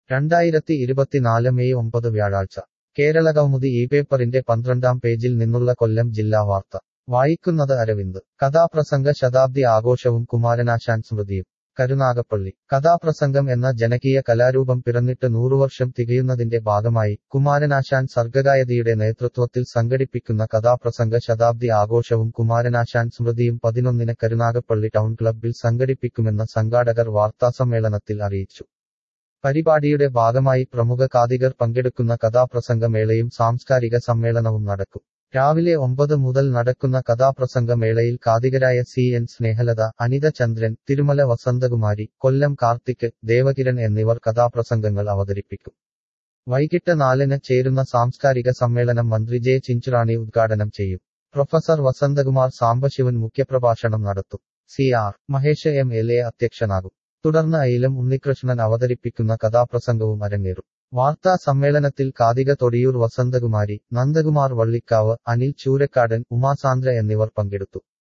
രണ്ടായിരത്തി ഇരുപത്തിനാല് മെയ് ഒമ്പത് വ്യാഴാഴ്ച കേരളകൗമുദി ഈ പേപ്പറിന്റെ പന്ത്രണ്ടാം പേജിൽ നിന്നുള്ള കൊല്ലം ജില്ലാ വാർത്ത വായിക്കുന്നത് അരവിന്ദ് കഥാപ്രസംഗ ശതാബ്ദി ആഘോഷവും കുമാരനാശാൻ സ്മൃതിയും കരുനാഗപ്പള്ളി കഥാപ്രസംഗം എന്ന ജനകീയ കലാരൂപം പിറന്നിട്ട് നൂറുവർഷം തികയുന്നതിന്റെ ഭാഗമായി കുമാരനാശാൻ സർഗകായതിയുടെ നേതൃത്വത്തിൽ സംഘടിപ്പിക്കുന്ന കഥാപ്രസംഗ ശതാബ്ദി ആഘോഷവും കുമാരനാശാൻ സ്മൃതിയും പതിനൊന്നിന് കരുനാഗപ്പള്ളി ടൗൺ ക്ലബ്ബിൽ സംഘടിപ്പിക്കുമെന്ന് സംഘാടകർ വാർത്താസമ്മേളനത്തിൽ അറിയിച്ചു പരിപാടിയുടെ ഭാഗമായി പ്രമുഖ കാതികർ പങ്കെടുക്കുന്ന കഥാപ്രസംഗമേളയും സാംസ്കാരിക സമ്മേളനവും നടക്കും രാവിലെ ഒമ്പത് മുതൽ നടക്കുന്ന കഥാപ്രസംഗ മേളയിൽ കാതികരായ സി എൻ സ്നേഹലത അനിത ചന്ദ്രൻ തിരുമല വസന്തകുമാരി കൊല്ലം കാർത്തിക് ദേവകിരൺ എന്നിവർ കഥാപ്രസംഗങ്ങൾ അവതരിപ്പിക്കും വൈകിട്ട് നാലിന് ചേരുന്ന സാംസ്കാരിക സമ്മേളനം മന്ത്രി ജെ ചിഞ്ചുറാണി ഉദ്ഘാടനം ചെയ്യും പ്രൊഫസർ വസന്തകുമാർ സാംബശിവൻ മുഖ്യപ്രഭാഷണം നടത്തും C R Mahesh M L A അധ്യക്ഷനാകും തുടർന്ന് അയിലം ഉണ്ണികൃഷ്ണൻ അവതരിപ്പിക്കുന്ന കഥാപ്രസംഗവും അരങ്ങേറും വാർത്താ സമ്മേളനത്തിൽ കാതിക തൊടിയൂർ വസന്തകുമാരി നന്ദകുമാർ വള്ളിക്കാവ് അനിൽ ചൂരക്കാടൻ ഉമാസാന്ദ്ര എന്നിവർ പങ്കെടുത്തു